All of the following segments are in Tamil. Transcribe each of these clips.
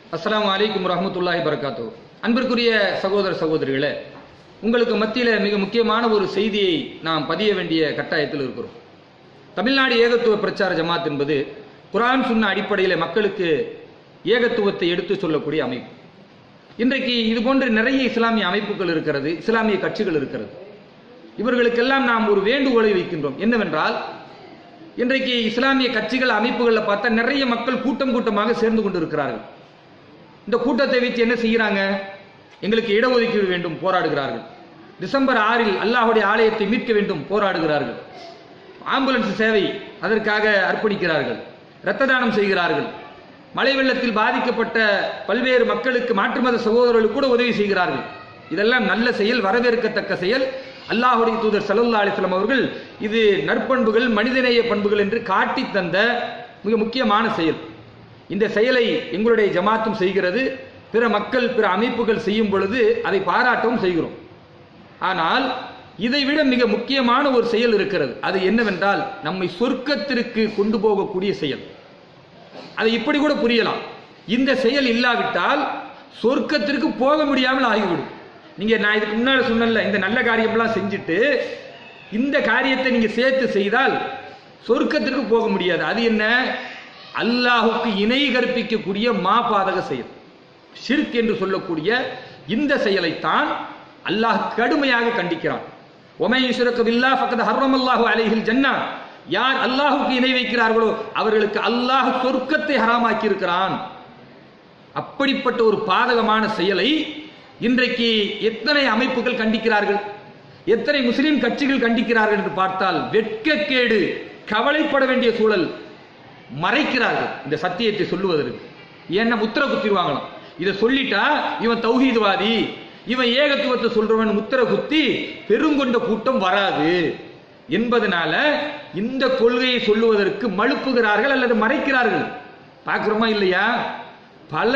அஸ்ஸலாமு அலைக்கும் வரஹ்மத்துல்லாஹி வரகாத்து அன்பிற்குரிய சகோதர சகோதரிகளே உங்களுக்கு மத்தியில மிக முக்கியமான ஒரு செய்தியை நாம் பதிய வேண்டிய கட்டாயத்தில் இருக்கிறோம் தமிழ்நாடு ஏகத்துவ பிரச்சார ஜமாத் என்பது குரான் சுன்ன அடிப்படையில் மக்களுக்கு ஏகத்துவத்தை எடுத்து சொல்லக்கூடிய அமைப்பு இன்றைக்கு இது போன்ற நிறைய இஸ்லாமிய அமைப்புகள் இருக்கிறது இஸ்லாமிய கட்சிகள் இருக்கிறது இவர்களுக்கெல்லாம் நாம் ஒரு வேண்டுகோளை வைக்கின்றோம் என்னவென்றால் இன்றைக்கு இஸ்லாமிய கட்சிகள் அமைப்புகளில் பார்த்தா நிறைய மக்கள் கூட்டம் கூட்டமாக சேர்ந்து கொண்டிருக்கிறார்கள் இந்த கூட்டத்தை வைத்து என்ன செய்கிறாங்க எங்களுக்கு இடஒதுக்கீடு வேண்டும் போராடுகிறார்கள் டிசம்பர் ஆறில் அல்லாஹுடைய ஆலயத்தை மீட்க வேண்டும் போராடுகிறார்கள் ஆம்புலன்ஸ் சேவை அதற்காக அர்ப்பணிக்கிறார்கள் இரத்த தானம் செய்கிறார்கள் மழை வெள்ளத்தில் பாதிக்கப்பட்ட பல்வேறு மக்களுக்கு மாற்று மத சகோதரர்களுக்கு கூட உதவி செய்கிறார்கள் இதெல்லாம் நல்ல செயல் வரவேற்கத்தக்க செயல் அல்லாஹுடைய தூதர் சல்லல்லா அலிஸ்லாம் அவர்கள் இது நற்பண்புகள் மனிதநேய பண்புகள் என்று காட்டி தந்த மிக முக்கியமான செயல் இந்த செயலை எங்களுடைய ஜமாத்தும் செய்கிறது பிற மக்கள் பிற அமைப்புகள் செய்யும் பொழுது அதை பாராட்டவும் செய்கிறோம் ஆனால் இதைவிட மிக முக்கியமான ஒரு செயல் இருக்கிறது அது என்னவென்றால் நம்மை சொர்க்கத்திற்கு கொண்டு போகக்கூடிய செயல் அதை இப்படி கூட புரியலாம் இந்த செயல் இல்லாவிட்டால் சொர்க்கத்திற்கு போக முடியாமல் ஆகிவிடும் நீங்க நான் இதுக்கு முன்னாடி சொன்னல இந்த நல்ல காரியம்லாம் செஞ்சுட்டு இந்த காரியத்தை நீங்க சேர்த்து செய்தால் சொர்க்கத்திற்கு போக முடியாது அது என்ன அல்லாஹுக்கு இணை கற்பிக்கக்கூடிய மாபாதக செயல் ஷிர்க் என்று சொல்லக்கூடிய இந்த செயலைத்தான் அல்லாஹ் கடுமையாக கண்டிக்கிறான் ஒமை யுஷ்ரக்கு பில்லா ஃபக்கத் ஹர்ரமல்லாஹு அலைஹில் ஜன்னா யார் அல்லாஹுக்கு இணை வைக்கிறார்களோ அவர்களுக்கு அல்லாஹ் சொர்க்கத்தை ஹராமாக்கி இருக்கிறான் அப்படிப்பட்ட ஒரு பாதகமான செயலை இன்றைக்கு எத்தனை அமைப்புகள் கண்டிக்கிறார்கள் எத்தனை முஸ்லிம் கட்சிகள் கண்டிக்கிறார்கள் என்று பார்த்தால் வெட்கக்கேடு கவலைப்பட வேண்டிய சூழல் மறைக்கிறார்கள் இந்த சத்தியத்தை சொல்லுவதற்கு ஏன்னா முத்திர குத்திடுவாங்களாம் இதை சொல்லிட்டா இவன் தௌஹீதுவாதி இவன் ஏகத்துவத்தை சொல்றவன் முத்திர குத்தி பெருங்கொண்ட கூட்டம் வராது என்பதனால இந்த கொள்கையை சொல்லுவதற்கு மழுப்புகிறார்கள் அல்லது மறைக்கிறார்கள் பார்க்கிறோமா இல்லையா பல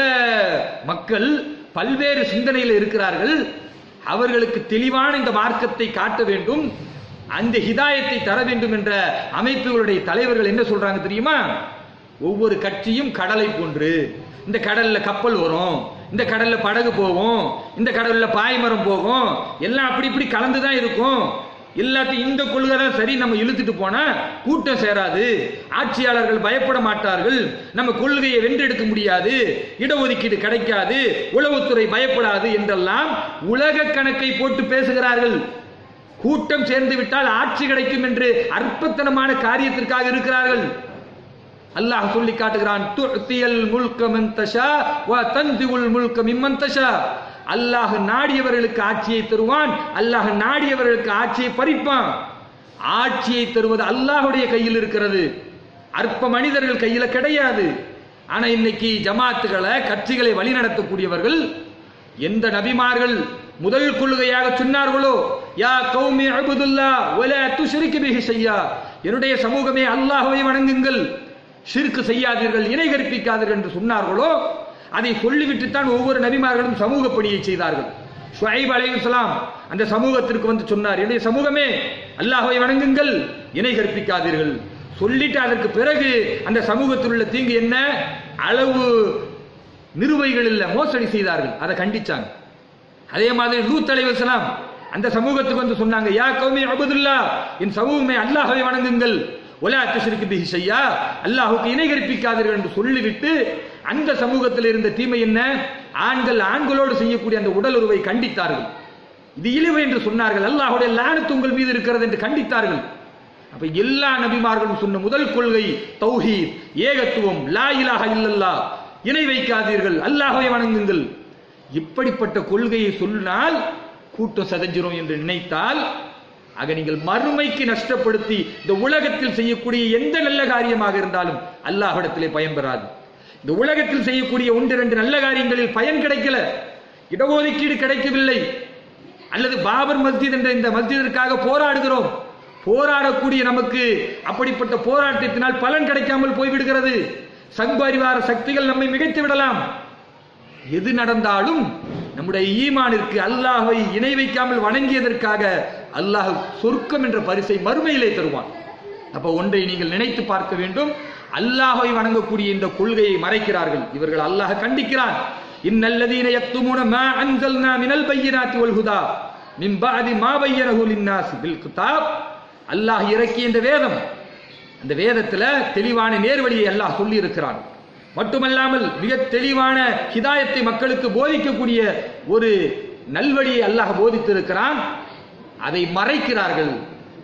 மக்கள் பல்வேறு சிந்தனையில் இருக்கிறார்கள் அவர்களுக்கு தெளிவான இந்த மார்க்கத்தை காட்ட வேண்டும் அந்த ஹிதாயத்தை தர வேண்டும் என்ற அமைப்புகளுடைய தலைவர்கள் என்ன சொல்றாங்க தெரியுமா ஒவ்வொரு கட்சியும் கடலை போன்று இந்த கடல்ல கப்பல் வரும் இந்த கடல்ல படகு போகும் இந்த கடல்ல பாய்மரம் போகும் எல்லாம் அப்படி இப்படி கலந்து தான் இருக்கும் எல்லாத்தையும் இந்த கொள்கை தான் சரி நம்ம இழுத்துட்டு போனா கூட்டம் சேராது ஆட்சியாளர்கள் பயப்பட மாட்டார்கள் நம்ம கொள்கையை வென்றெடுக்க முடியாது இடஒதுக்கீடு கிடைக்காது உளவுத்துறை பயப்படாது என்றெல்லாம் உலக கணக்கை போட்டு பேசுகிறார்கள் கூட்டம் சேர்ந்து விட்டால் ஆட்சி கிடைக்கும் என்று அற்பத்தனமான காரியத்திற்காக இருக்கிறார்கள் அல்லாஹ் சொல்லி காட்டுகிறான் துஅத்தியல் முல்க மன் தஷா வ தன்திஉல் முல்க மிம்மன் தஷா அல்லாஹ் நாடியவர்களுக்கு ஆட்சியை தருவான் அல்லாஹ் நாடியவர்களுக்கு ஆட்சியை பறிப்பான் ஆட்சியை தருவது அல்லாஹ்வுடைய கையில் இருக்கிறது அற்ப மனிதர்கள் கையில கிடையாது ஆனா இன்னைக்கு ஜமாத்துகளை கட்சிகளை வழிநடத்தக்கூடியவர்கள் எந்த நபிமார்கள் முதல் கொள்கையாக சொன்னார்களோ யா கௌமி அபுதுல்லா ஒல துஷரிக்கு பிஹி செய்யா என்னுடைய சமூகமே அல்லாஹ்வை வணங்குங்கள் ஷிர்க்கு செய்யாதீர்கள் இணை கற்பிக்காதீர்கள் என்று சொன்னார்களோ அதை சொல்லிவிட்டு தான் ஒவ்வொரு நபிமார்களும் சமூக பணியை செய்தார்கள் ஷுஐப் அலைஹிஸ்ஸலாம் அந்த சமூகத்திற்கு வந்து சொன்னார் என்னுடைய சமூகமே அல்லாஹ்வை வணங்குங்கள் இணை கற்பிக்காதீர்கள் சொல்லிட்டு அதற்கு பிறகு அந்த சமூகத்தில் உள்ள தீங்கு என்ன அளவு நிறுவைகள் இல்ல மோசடி செய்தார்கள் அதை கண்டிச்சாங்க அதே மாதிரி லூத் அலைஹிஸ்ஸலாம் அந்த சமூகத்துக்கு வந்து சொன்னாங்க யா கௌமி அபுதுல்லா என் சமூகமே அல்லாஹ்வை வணங்குங்கள் ஒலா துஷரிக்கு பிஹி செய்யா அல்லாஹுக்கு இணை கற்பிக்காதீர்கள் என்று சொல்லிவிட்டு அந்த சமூகத்தில் இருந்த தீமை என்ன ஆண்கள் ஆண்களோடு செய்யக்கூடிய அந்த உடல் உறவை கண்டித்தார்கள் இது இழிவு என்று சொன்னார்கள் அல்லாஹுடைய லானத்து உங்கள் மீது இருக்கிறது என்று கண்டித்தார்கள் அப்ப எல்லா நபிமார்களும் சொன்ன முதல் கொள்கை தௌஹீத் ஏகத்துவம் லா இலாஹ இல்லல்லா இணை வைக்காதீர்கள் அல்லாஹ்வை வணங்குங்கள் இப்படிப்பட்ட கொள்கையை சொன்னால் கூட்டம் சதஞ்சிரும் என்று நினைத்தால் ஆக நீங்கள் மறுமைக்கு நஷ்டப்படுத்தி இந்த உலகத்தில் செய்யக்கூடிய எந்த நல்ல காரியமாக இருந்தாலும் அல்லாஹிடத்திலே பயன் பெறாது இந்த உலகத்தில் செய்யக்கூடிய ஒன்று இரண்டு நல்ல காரியங்களில் பயன் கிடைக்கல இடஒதுக்கீடு கிடைக்கவில்லை அல்லது பாபர் மஸ்ஜித் என்ற இந்த மஸ்ஜிதிற்காக போராடுகிறோம் போராடக்கூடிய நமக்கு அப்படிப்பட்ட போராட்டத்தினால் பலன் கிடைக்காமல் போய்விடுகிறது சங்பரிவார சக்திகள் நம்மை மிகைத்து விடலாம் எது நடந்தாலும் நம்முடைய ஈமானிற்கு அல்லாஹை இணை வைக்காமல் வணங்கியதற்காக அல்லாஹ் சொர்க்கம் என்ற பரிசை மறுமையிலே தருவான் அப்ப ஒன்றை நீங்கள் நினைத்து பார்க்க வேண்டும் அல்லாஹை வணங்கக்கூடிய இந்த கொள்கையை மறைக்கிறார்கள் இவர்கள் அல்லாஹ் கண்டிக்கிறான் இன்னல்லதீன யக்துமூன மா அன்சல்னா மினல் பையினாத்தி வல் ஹுதா மின் பஅதி மா பையனஹு லின்னாஸ் பில் கிதாப் அல்லாஹ் இறக்கிய இந்த வேதம் அந்த வேதத்துல தெளிவான நேர்வழியை அல்லாஹ் சொல்லி இருக்கிறான் மட்டுமல்லாமல் மிக தெளிவான ஹிதாயத்தை மக்களுக்கு போதிக்கக்கூடிய ஒரு நல்வழியை அல்லாஹ் போதித்திருக்கிறான் அதை மறைக்கிறார்கள்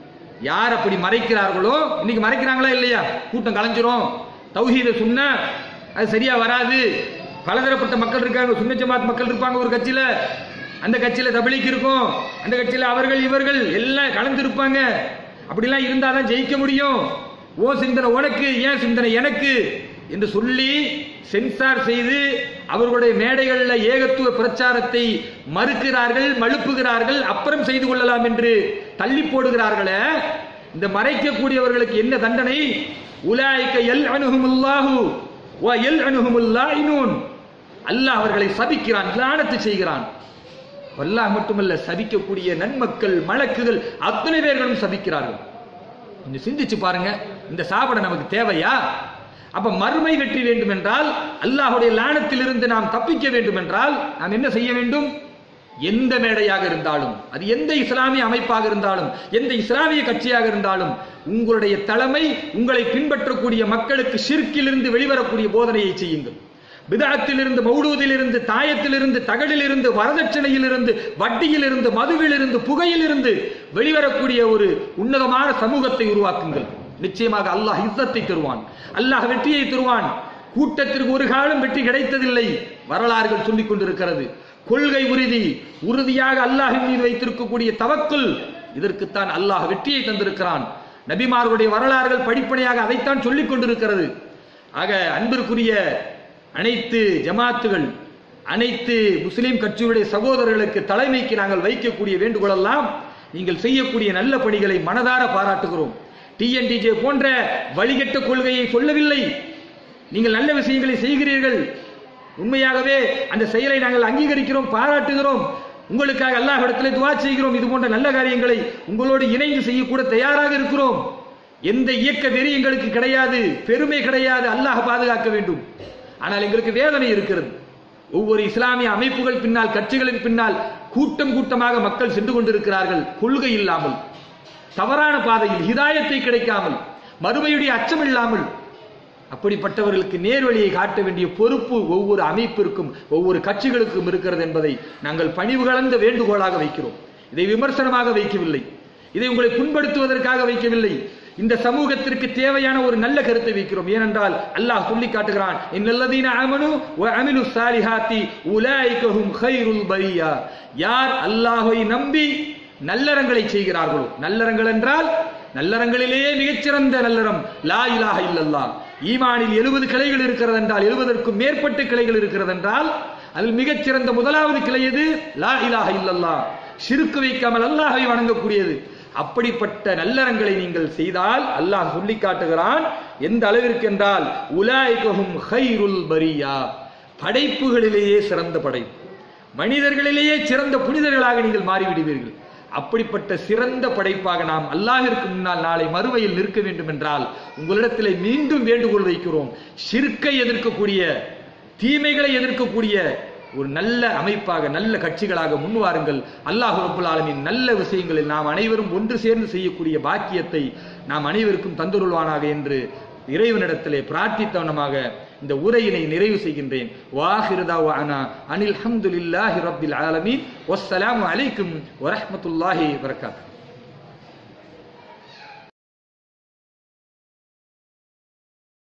யார் அப்படி மறைக்கிறார்களோ இன்னைக்கு மறைக்கிறாங்களா இல்லையா கூட்டம் கலைஞ்சிரும் தௌஹீத சுன்ன அது சரியா வராது பலதரப்பட்ட மக்கள் இருக்காங்க சுன்ன ஜமாத் மக்கள் இருப்பாங்க ஒரு கட்சியில அந்த கட்சியில தபலிக்கு இருக்கும் அந்த கட்சியில அவர்கள் இவர்கள் எல்லாம் கலந்திருப்பாங்க அப்படிலாம் இருந்தாதான் ஜெயிக்க முடியும் ஓ சிந்தனை உனக்கு ஏன் சிந்தனை எனக்கு என்று சொல்லி சென்சார் செய்து அவர்களுடைய மேடைகளில் ஏகத்துவ பிரச்சாரத்தை மறுக்கிறார்கள் மழுப்புகிறார்கள் அப்புறம் செய்து கொள்ளலாம் என்று தள்ளி போடுகிறார்களே இந்த மறைக்கக்கூடியவர்களுக்கு என்ன தண்டனை உலாய்க்க எல் அணுகுமுல்லாஹு வ எல் அணுகுமுல்லாயினூன் அல்லாஹ் அவர்களை சபிக்கிறான் லானத்து செய்கிறான் அல்லாஹ் மட்டுமல்ல சபிக்கக்கூடிய நன்மக்கள் மலக்குகள் அத்தனை பேர்களும் சபிக்கிறார்கள் கொஞ்சம் சிந்திச்சு பாருங்க இந்த சாபனை நமக்கு தேவையா அப்ப மறுமை வெற்றி வேண்டும் என்றால் அல்லாஹுடைய லானத்திலிருந்து நாம் தப்பிக்க வேண்டும் என்றால் நாம் என்ன செய்ய வேண்டும் எந்த மேடையாக இருந்தாலும் அது எந்த இஸ்லாமிய அமைப்பாக இருந்தாலும் எந்த இஸ்லாமிய கட்சியாக இருந்தாலும் உங்களுடைய தலைமை உங்களை பின்பற்றக்கூடிய மக்களுக்கு ஷிர்க்கிலிருந்து வெளிவரக்கூடிய போதனையை செய்யுங்கள் பிதாத்திலிருந்து மௌடூதிலிருந்து தாயத்திலிருந்து தகடிலிருந்து வரதட்சணையிலிருந்து வட்டியிலிருந்து மதுவிலிருந்து புகையிலிருந்து வெளிவரக்கூடிய ஒரு உன்னதமான சமூகத்தை உருவாக்குங்கள் நிச்சயமாக அல்லாஹ் இஸ்ஸத்தை தருவான் அல்லாஹ் வெற்றியை தருவான் கூட்டத்திற்கு ஒரு காலம் வெற்றி கிடைத்ததில்லை வரலாறுகள் சொல்லிக் கொண்டிருக்கிறது கொள்கை உறுதி உறுதியாக அல்லாஹின் மீது வைத்திருக்கக்கூடிய தவக்குல் இதற்குத்தான் அல்லாஹ் வெற்றியை தந்திருக்கிறான் நபிமார்களுடைய வரலாறுகள் படிப்பனையாக அதைத்தான் சொல்லிக் கொண்டிருக்கிறது ஆக அன்பிற்குரிய அனைத்து ஜமாத்துகள் அனைத்து முஸ்லிம் கட்சியுடைய சகோதரர்களுக்கு தலைமைக்கு நாங்கள் வைக்கக்கூடிய வேண்டுகோளெல்லாம் நீங்கள் செய்யக்கூடிய நல்ல பணிகளை மனதார பாராட்டுகிறோம் டிஎன்டிஜே போன்ற வழிகட்ட கொள்கையை சொல்லவில்லை நீங்கள் நல்ல விஷயங்களை செய்கிறீர்கள் உண்மையாகவே அந்த செயலை நாங்கள் அங்கீகரிக்கிறோம் பாராட்டுகிறோம் உங்களுக்காக அல்லாஹ் இடத்திலே துவா செய்கிறோம் இது போன்ற நல்ல காரியங்களை உங்களோடு இணைந்து செய்யக்கூட தயாராக இருக்கிறோம் எந்த இயக்க வெறி எங்களுக்கு கிடையாது பெருமை கிடையாது அல்லாஹ் பாதுகாக்க வேண்டும் ஆனால் எங்களுக்கு வேதனை இருக்கிறது ஒவ்வொரு இஸ்லாமிய அமைப்புகள் பின்னால் கட்சிகளின் பின்னால் கூட்டம் கூட்டமாக மக்கள் சென்று கொண்டிருக்கிறார்கள் கொள்கை இல்லாமல் தவறான பாதையில் ஹிதாயத்தை கிடைக்காமல் மறுமையுடைய அச்சம் இல்லாமல் அப்படிப்பட்டவர்களுக்கு நேர்வழியை காட்ட வேண்டிய பொறுப்பு ஒவ்வொரு அமைப்பிற்கும் ஒவ்வொரு கட்சிகளுக்கும் இருக்கிறது என்பதை நாங்கள் பணிவு கலந்த வேண்டுகோளாக வைக்கிறோம் இதை விமர்சனமாக வைக்கவில்லை இதை உங்களை புண்படுத்துவதற்காக வைக்கவில்லை இந்த சமூகத்திற்கு தேவையான ஒரு நல்ல கருத்தை வைக்கிறோம் ஏனென்றால் அல்லாஹ் சொல்லி காட்டுகிறான் இன்னல்லதீன ஆமனு வ அமிலு சாலிஹாத்தி உலாய்கஹும் கைருல் பரியா யார் அல்லாஹ்வை நம்பி நல்லறங்களை செய்கிறார்களோ நல்லறங்கள் என்றால் நல்லறங்களிலேயே மிகச்சிறந்த நல்லறம் லா இலாஹ இல்லல்லாஹ் ஈமானில் எழுபது கிளைகள் இருக்கிறது என்றால் எழுபதற்கும் மேற்பட்ட கிளைகள் இருக்கிறது என்றால் அதில் மிகச்சிறந்த முதலாவது கிளை எது லா இலாஹ இல்லல்லாஹ் ஷிருக்கு வைக்காமல் அல்லாஹை வணங்கக்கூடியது அப்படிப்பட்ட நல்லறங்களை நீங்கள் செய்தால் அல்லாஹ் சொல்லி காட்டுகிறான் எந்த அளவிற்கு என்றால் உலாய்கஹும் ஹைருல் பரியா படைப்புகளிலேயே சிறந்த படைப்பு மனிதர்களிலேயே சிறந்த புனிதர்களாக நீங்கள் மாறிவிடுவீர்கள் அப்படிப்பட்ட சிறந்த படைப்பாக நாம் அல்லாஹிற்கு முன்னால் நாளை மறுவையில் நிற்க வேண்டும் என்றால் உங்களிடத்திலே மீண்டும் வேண்டுகோள் வைக்கிறோம் ஷிர்க்கை எதிர்க்கக்கூடிய தீமைகளை எதிர்க்கக்கூடிய ஒரு நல்ல அமைப்பாக நல்ல கட்சிகளாக முன்வாருங்கள் அல்லாஹ் ரப்புல் ஆலமீன் நல்ல விஷயங்களில் நாம் அனைவரும் ஒன்று சேர்ந்து செய்யக்கூடிய பாக்கியத்தை நாம் அனைவருக்கும் தந்துருள்வானாக என்று இறைவனிடத்திலே பிரார்த்தித்தவனமாக இந்த உரையினை நிறைவு செய்கின்றேன் வாஹிருதாவானா அனில் ஹம்துலில்லாஹி ரப்பில் ஆலமீன் வஸ்ஸலாமு அலைக்கும் வரஹ்மத்துல்லாஹி வரகாத்துஹு